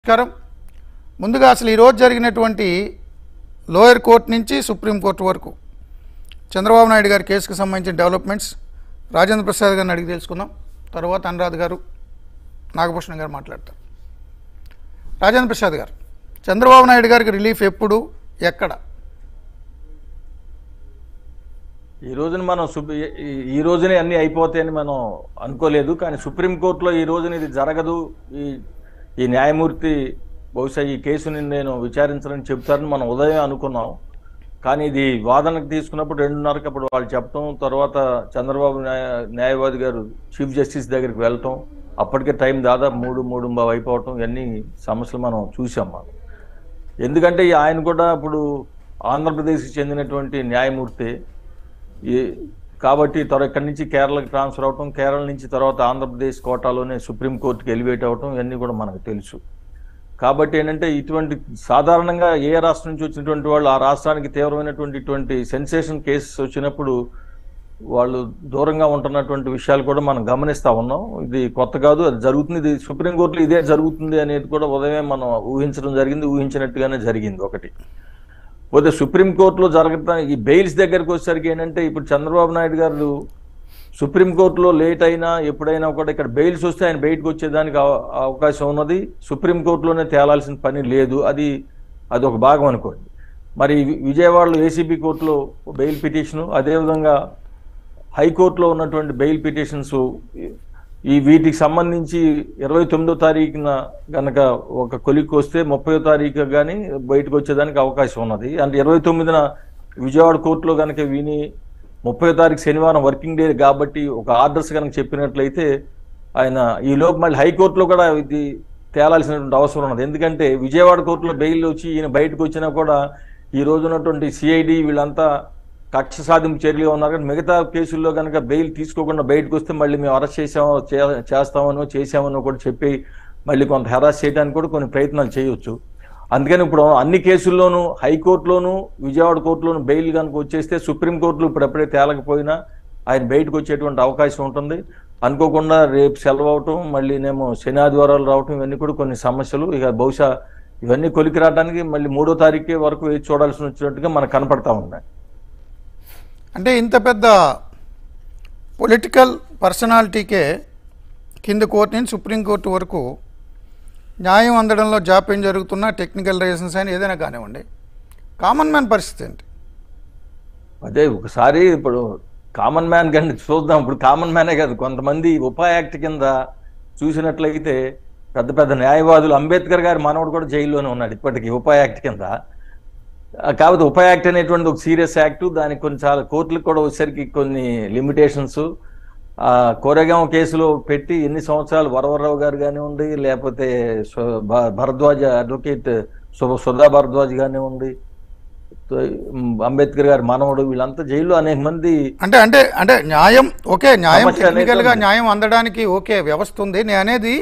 నమస్కారం ముందుగా అసలు ఈరోజు జరిగినటువంటి లోయర్ కోర్టు నుంచి సుప్రీంకోర్టు వరకు చంద్రబాబు నాయుడు గారి కేసుకు సంబంధించిన డెవలప్మెంట్స్ రాజేంద్ర ప్రసాద్ గారిని అడిగి తెలుసుకుందాం తర్వాత అనురాధ్ గారు నాగభూషణ్ గారు మాట్లాడతారు రాజేంద్ర ప్రసాద్ గారు చంద్రబాబు నాయుడు గారికి రిలీఫ్ ఎప్పుడు ఎక్కడ ఈ రోజున మనం సుప్- ఈ- ఈ- ఈ రోజునే అన్ని అయిపోతాయని మనం అనుకోలేదు కానీ సుప్రీంకోర్టులో ఈ రోజున ఇది జరగదు ఈ ఈ న్యాయమూర్తి బహుశా ఈ కేసుని నేను విచారించాలని చెప్తారని మనం ఉదయం అనుకున్నాం కానీ ఇది వాదనకు తీసుకున్నప్పుడు రెండున్నరకు అప్పుడు వాళ్ళు చెప్పడం తర్వాత చంద్రబాబు న్యాయ న్యాయవాది గారు చీఫ్ జస్టిస్ దగ్గరికి వెళ్ళటం అప్పటికే టైం దాదాపు మూడు మూడు అయిపోవటం ఇవన్నీ సమస్యలు మనం చూసాం మనం ఎందుకంటే ఈ ఆయన కూడా ఇప్పుడు ఆంధ్రప్రదేశ్కి చెందినటువంటి న్యాయమూర్తి ఈ కాబట్టి త్వర ఇక్కడి నుంచి కేరళకి ట్రాన్స్ఫర్ అవటం కేరళ నుంచి తర్వాత ఆంధ్రప్రదేశ్ కోటాలోనే సుప్రీంకోర్టుకి ఎలివేట్ అవటం ఇవన్నీ కూడా మనకు తెలుసు కాబట్టి ఏంటంటే ఇటువంటి సాధారణంగా ఏ రాష్ట్రం నుంచి వచ్చినటువంటి వాళ్ళు ఆ రాష్ట్రానికి తీవ్రమైనటువంటి ఇటువంటి సెన్సేషన్ కేసెస్ వచ్చినప్పుడు వాళ్ళు దూరంగా ఉంటున్నటువంటి విషయాలు కూడా మనం గమనిస్తా ఉన్నాం ఇది కొత్త కాదు అది జరుగుతుంది ఇది సుప్రీంకోర్టులో ఇదే జరుగుతుంది అనేది కూడా ఉదయం మనం ఊహించడం జరిగింది ఊహించినట్టుగానే జరిగింది ఒకటి పోతే సుప్రీంకోర్టులో జరుగుతున్న ఈ బెయిల్స్ దగ్గరికి వచ్చేసరికి ఏంటంటే ఇప్పుడు చంద్రబాబు నాయుడు గారు సుప్రీంకోర్టులో లేట్ అయినా ఎప్పుడైనా కూడా ఇక్కడ బెయిల్స్ వస్తే ఆయన బయటకు వచ్చేదానికి అవ- అవకాశం ఉన్నది సుప్రీంకోర్టులోనే తేలాల్సిన పని లేదు అది అది ఒక భాగం అనుకోండి మరి వి- విజయవాడలో ఏసీబీ కోర్టులో బెయిల్ పిటిషను అదేవిధంగా హైకోర్టులో ఉన్నటువంటి బెయిల్ పిటిషన్స్ ఈ వీటికి సంబంధించి ఇరవై తొమ్మిదో తారీఖున గనక ఒక కొలిక్కి వస్తే ముప్పై తారీఖు కానీ బయటకు వచ్చేదానికి అవకాశం ఉన్నది అంటే ఇరవై తొమ్మిదిన విజయవాడ కోర్టులో కనుక విని ముప్పై తారీఖు శనివారం వర్కింగ్ డే కాబట్టి ఒక ఆర్డర్స్ కనుక చెప్పినట్లయితే ఆయన ఈ లోపు మళ్ళీ హైకోర్టులో కూడా ఇది తేలాల్సినటువంటి అవసరం ఉన్నది ఎందుకంటే విజయవాడ కోర్టులో బెయిల్ వచ్చి ఈయన బయటకు వచ్చినా కూడా ఈ రోజు ఉన్నటువంటి సిఐడి వీళ్ళంతా కక్ష సాధింపు చర్యలుగా ఉన్నారు కానీ మిగతా కేసుల్లో కనుక బెయిల్ తీసుకోకుండా బయటకు వస్తే మళ్ళీ మేము అరెస్ట్ చేసామో చే- చేస్తామనో చేసామనో కూడా చెప్పి మళ్ళీ కొంత హెరాస్ చేయడానికి కూడా కొన్ని ప్రయత్నాలు చేయొచ్చు అందుకని ఇప్పుడు అన్ని కేసుల్లోనూ హైకోర్టులోను విజయవాడ కోర్టులోను బెయిల్ కనుక వచ్చేస్తే సుప్రీంకోర్టులో ఇప్పుడు ఎప్పుడే తేలకపోయినా ఆయన బయటకు వచ్చేటువంటి అవకాశం ఉంటుంది అనుకోకుండా రేపు సెలవు అవటం మళ్ళీ నేమో శని ఆదివారాలు రావటం ఇవన్నీ కూడా కొన్ని సమస్యలు ఇక బహుశా ఇవన్నీ కొలికి రావడానికి మళ్ళీ మూడో తారీఖు వరకు వేచి చూడాల్సి వచ్చినట్టుగా మనకు కనపడతా ఉన్నాయి అంటే ఇంత పెద్ద పొలిటికల్ పర్సనాలిటీకే కింద కోర్టు నుంచి సుప్రీంకోర్టు వరకు న్యాయం అందడంలో జాప్యం జరుగుతున్న టెక్నికల్ రీజన్స్ అని ఏదైనా కానివ్వండి కామన్ మ్యాన్ పరిస్థితి ఏంటి అదే ఒకసారి ఇప్పుడు కామన్ మ్యాన్ కానీ చూద్దాం ఇప్పుడు కామన్ మ్యానే కాదు కొంతమంది ఉపా యాక్ట్ కింద చూసినట్లయితే పెద్ద పెద్ద న్యాయవాదులు అంబేద్కర్ గారి మనవడు కూడా జైల్లోనే ఉన్నాడు ఇప్పటికీ ఉపా యాక్ట్ కింద ఆ, కాకపోతే ఉపా యాక్ట్ అనేటువంటి ఒక సీరియస్ యాక్ట్ దానికి కొన్ని చాలా కోర్టులకు కూడా వచ్చేసరికి కొన్ని లిమిటేషన్స్ ఆ కోరేగాం కేసులో పెట్టి ఎన్ని సంవత్సరాలు వరవరరావు గారు కానివ్వండి లేకపోతే సు- భ- భరద్వాజ అడ్వకేట్ సు- సుధా భరద్వాజ్ కానివ్వండి ఉమ్, అంబేద్కర్ గారి మనవడు వీళ్ళంతా జైల్లో అనేక మంది అంటే అంటే అంటే న్యాయం ఓకే న్యాయం సమస్య అనేది టెక్నికల్గా ఉంది. న్యాయం అందడానికి ఓకే వ్యవస్థ ఉంది నేను అనేది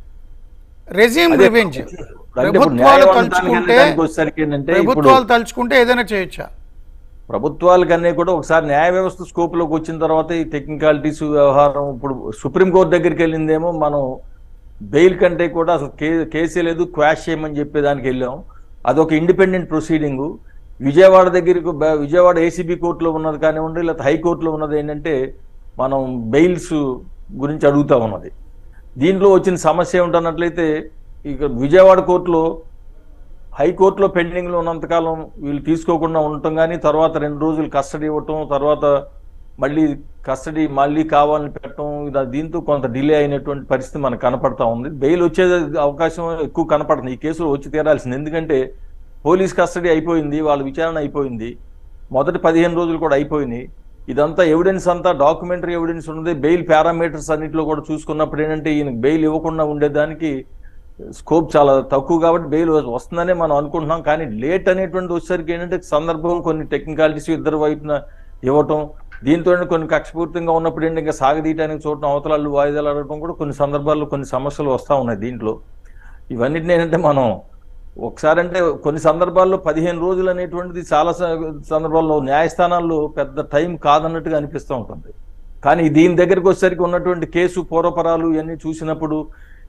రెజ్యూమ్ అదే రివెంజ్ అంటే ఇప్పుడు ప్రభుత్వాలు న్యాయం అనడానికి తలుచుకుంటే దానికి వచ్చేసరికి ఏంటంటే ఇప్పుడు ప్రభుత్వాలు తలుచుకుంటే ఏదైనా చేయొచ్చా ప్రభుత్వాల కన్నా కూడా ఒకసారి న్యాయ వ్యవస్థ స్కోప్ లోకి వచ్చిన తర్వాత ఈ టెక్నికాలిటీస్ వ్యవహారం ఇప్పుడు సుప్రీంకోర్టు దగ్గరికి వెళ్ళిందేమో మనం బెయిల్ కంటే కూడా అసలు కే కేసే లేదు క్వాష్ చేయమని చెప్పేదానికి వెళ్ళాం అదొక ఇండిపెండెంట్ ప్రొసీడింగ్ విజయవాడ దగ్గరికి బ- విజయవాడ ఏసీబీ కోర్టులో ఉన్నది కానివ్వండి లేకపోతే హైకోర్టులో ఉన్నది ఏంటంటే మనం బెయిల్స్ గురించి అడుగుతా ఉన్నది దీంట్లో వచ్చిన సమస్య ఏమిటన్నట్లయితే ఇక విజయవాడ కోర్టులో హైకోర్టులో పెండింగ్లో ఉన్నంతకాలం వీళ్ళు తీసుకోకుండా ఉండటం కానీ తర్వాత రెండు రోజులు కస్టడీ ఇవ్వటం తర్వాత మళ్ళీ కస్టడీ మళ్ళీ కావాలని పెట్టడం ఇలా దీంతో కొంత డిలే అయినటువంటి పరిస్థితి మనకు కనపడతా ఉంది బెయిల్ వచ్చే అవకాశం ఎక్కువ కనపడుతుంది ఈ కేసులో వచ్చి తీరాల్సింది ఎందుకంటే పోలీస్ కస్టడీ అయిపోయింది వాళ్ళ విచారణ అయిపోయింది మొదటి పదిహేను రోజులు కూడా అయిపోయినాయి ఇదంతా ఎవిడెన్స్ అంతా డాక్యుమెంటరీ ఎవిడెన్స్ ఉన్నది బెయిల్ పారామీటర్స్ అన్నింటిలో కూడా చూసుకున్నప్పుడు ఏంటంటే ఈయన బెయిల్ ఇవ్వకుండా ఉండేదానికి స్కోప్ చాలా తక్కువ కాబట్టి బెయిల్ వస్తుందనే మనం అనుకుంటున్నాం కానీ లేట్ అనేటువంటి వచ్చేసరికి ఏంటంటే సందర్భం కొన్ని టెక్నికాలిటీస్ ఇద్దరు వైపున ఇవ్వటం దీంతో కొన్ని కక్షపూర్తంగా ఉన్నప్పుడు ఏంటి ఇంకా సాగదీయడానికి చూడటం అవతలాలు వాయిదాలు అడగటం కూడా కొన్ని సందర్భాల్లో కొన్ని సమస్యలు వస్తూ ఉన్నాయి దీంట్లో ఇవన్నిటిని ఏంటంటే మనం ఒకసారి అంటే కొన్ని సందర్భాల్లో పదిహేను రోజులు అనేటువంటిది చాలా స- సందర్భాల్లో న్యాయస్థానాల్లో పెద్ద టైం కాదన్నట్టుగా అనిపిస్తూ ఉంటుంది కానీ దీని దగ్గరికి వచ్చేసరికి ఉన్నటువంటి కేసు పూర్వపరాలు ఇవన్నీ చూసినప్పుడు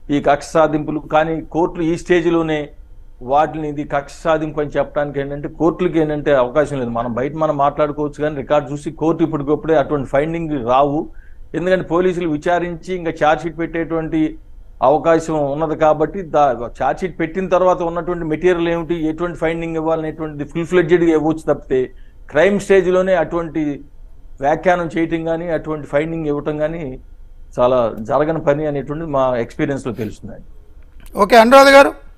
ఈ కక్ష సాధింపులు కానీ కోర్టులు ఈ స్టేజ్లోనే వాటిని ఇది కక్ష సాధింపు అని చెప్పడానికి ఏంటంటే కోర్టులకి ఏంటంటే అవకాశం లేదు మనం బయట మనం మాట్లాడుకోవచ్చు కానీ రికార్డ్ చూసి కోర్టు ఇప్పటికప్పుడే అటువంటి ఫైండింగ్ రావు ఎందుకంటే పోలీసులు విచారించి ఇంకా ఛార్జ్ షీట్ పెట్టేటువంటి అవకాశం ఉన్నది కాబట్టి దా ఛార్జ్ షీట్ పెట్టిన తర్వాత ఉన్నటువంటి మెటీరియల్ ఏమిటి ఎటువంటి ఫైండింగ్ ఇవ్వాలనేటువంటిది ఫుల్ ఫ్లెడ్జెడ్గా ఇవ్వచ్చు తప్పితే క్రైమ్ స్టేజ్లోనే అటువంటి వ్యాఖ్యానం చేయటం కానీ అటువంటి ఫైండింగ్ ఇవ్వటం కానీ చాలా జరగని పని అనేటువంటిది మా ఎక్స్పీరియన్స్లో తెలుస్తుంది ఓకే అనురాధ గారు